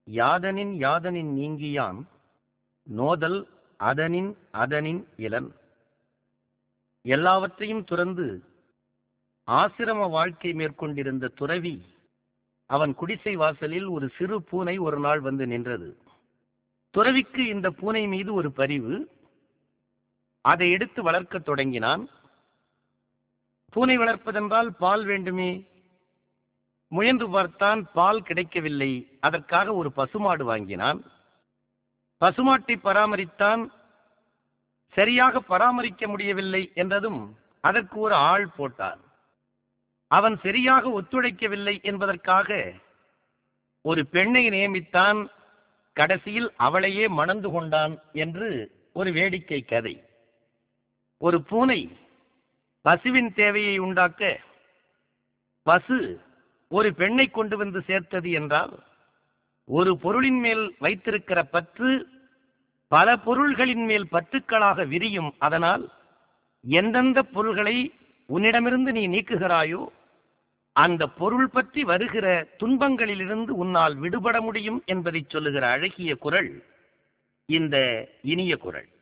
யாதனின் யாதனின் நீங்கியான் நோதல் அதனின் அதனின் இளன் எல்லாவற்றையும் துறந்து ஆசிரம வாழ்க்கை மேற்கொண்டிருந்த துறவி அவன் குடிசை வாசலில் ஒரு சிறு பூனை ஒரு நாள் வந்து நின்றது துறவிக்கு இந்த பூனை மீது ஒரு பரிவு அதை எடுத்து வளர்க்கத் தொடங்கினான் பூனை வளர்ப்பதென்றால் பால் வேண்டுமே முயன்று பார்த்தான் பால் கிடைக்கவில்லை அதற்காக ஒரு பசுமாடு வாங்கினான் பசுமாட்டை பராமரித்தான் சரியாக பராமரிக்க முடியவில்லை என்றதும் அதற்கு ஒரு ஆள் போட்டான் அவன் சரியாக ஒத்துழைக்கவில்லை என்பதற்காக ஒரு பெண்ணை நியமித்தான் கடைசியில் அவளையே மணந்து கொண்டான் என்று ஒரு வேடிக்கை கதை ஒரு பூனை பசுவின் தேவையை உண்டாக்க பசு ஒரு பெண்ணை கொண்டு வந்து சேர்த்தது என்றால் ஒரு பொருளின் மேல் வைத்திருக்கிற பற்று பல பொருள்களின் மேல் பற்றுக்களாக விரியும் அதனால் எந்தெந்த பொருள்களை உன்னிடமிருந்து நீ நீக்குகிறாயோ அந்த பொருள் பற்றி வருகிற துன்பங்களிலிருந்து உன்னால் விடுபட முடியும் என்பதை சொல்லுகிற அழகிய குரல் இந்த இனிய குரல்